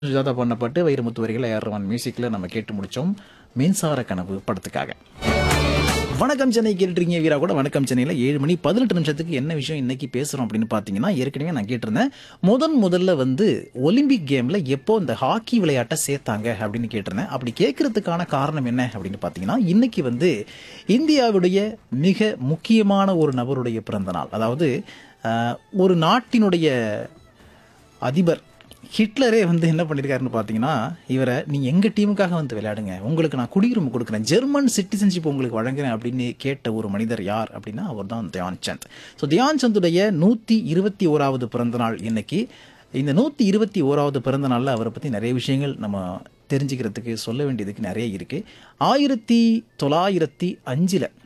சுஜாதா பண்ணப்பட்டு வைரமுத்து வரிகள் ஏஆர் ரஹ்மான் மியூசிக்ல நம்ம கேட்டு முடிச்சோம் மின்சார கனவு படத்துக்காக வணக்கம் சென்னை கேட்டுருக்கீங்க வீரா கூட வணக்கம் சென்னையில் ஏழு மணி பதினெட்டு நிமிஷத்துக்கு என்ன விஷயம் இன்னைக்கு பேசுகிறோம் அப்படின்னு பார்த்தீங்கன்னா ஏற்கனவே நான் கேட்டிருந்தேன் முதன் முதல்ல வந்து ஒலிம்பிக் கேமில் எப்போ இந்த ஹாக்கி விளையாட்டை சேர்த்தாங்க அப்படின்னு கேட்டிருந்தேன் அப்படி கேட்கறதுக்கான காரணம் என்ன அப்படின்னு பார்த்தீங்கன்னா இன்னைக்கு வந்து இந்தியாவுடைய மிக முக்கியமான ஒரு நபருடைய பிறந்த நாள் அதாவது அஹ், ஒரு நாட்டினுடைய அதிபர் ஹிட்லரே வந்து என்ன பண்ணியிருக்காருன்னு பார்த்தீங்கன்னா இவரை நீங்கள் எங்கள் டீமுக்காக வந்து விளையாடுங்க உங்களுக்கு நான் குடியுரிமை கொடுக்குறேன் ஜெர்மன் சிட்டிசன்ஷிப் உங்களுக்கு வழங்குறேன் அப்படின்னு கேட்ட ஒரு மனிதர் யார் அப்படின்னா அவர் தான் தியான் சந்த் ஸோ தியான் சந்துடைய நூற்றி இருபத்தி ஓராவது பிறந்த நாள் இன்னைக்கு இந்த நூற்றி இருபத்தி ஓராவது பிறந்த நாளில் அவரை பற்றி நிறைய விஷயங்கள் நம்ம தெரிஞ்சுக்கிறதுக்கு சொல்ல வேண்டியதுக்கு நிறைய இருக்குது ஆயிரத்தி தொள்ளாயிரத்தி அஞ்சில்